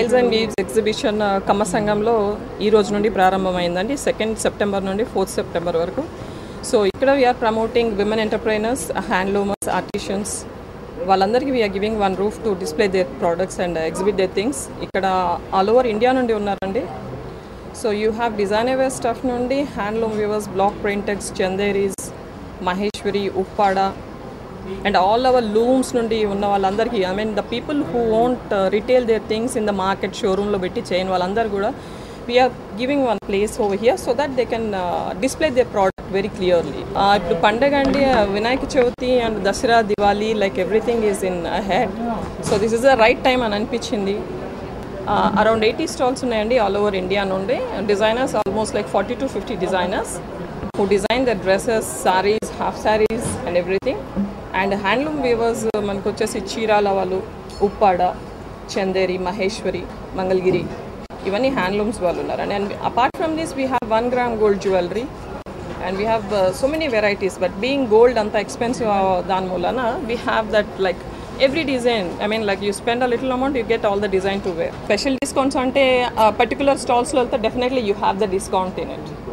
tiles and weaves exhibition కమ్మ సంఘంలో ఈ రోజు నుండి ప్రారంభమైందండి సెకండ్ సెప్టెంబర్ నుండి ఫోర్త్ సెప్టెంబర్ వరకు సో ఇక్కడ we are promoting women entrepreneurs handloomers artisans వాళ్ళందరికీ we are giving one roof to display their products and exhibit their things ఇక్కడ ఆల్ ఓవర్ ఇండియా నుండి ఉన్నారండి so you have designer stuff నుండి handloom weavers block prints Chanderis Maheshwari Uppada and all our looms నుండి ఉన్న వాళ్ళందరికీ I mean the people who won't retail there things in the market షోరూంలో పెట్టి చేయని వాళ్ళందరూ కూడా we are giving one place over here so that they can display the product very clearly ఇప్పుడు పండగ అండి uh, Vinayaka Chavithi and Dasara Diwali like everything is in head so this is the right time అని అనిపించింది అరౌండ్ ఎయిటీ స్టాల్స్ ఉన్నాయండి all over India నుండి designers almost like forty to fifty designers who design the dresses saris half saris and everything and handloom weavers మనకు వచ్చేసి చీరాల వాళ్ళు ఉప్పాడ చందేరి మహేశ్వరి మంగళగిరి ఇవన్నీ handlooms వాళ్ళు ఉన్నారు and and apart from this we have one gram gold jewellery and we have so many varieties but being gold అంత expensive దాని మూలన we have that like every design I mean like you spend a little amount you get all the design to wear special discounts అంటే particular స్టాల్స్లో వెళ్తే definitely you have the discount in it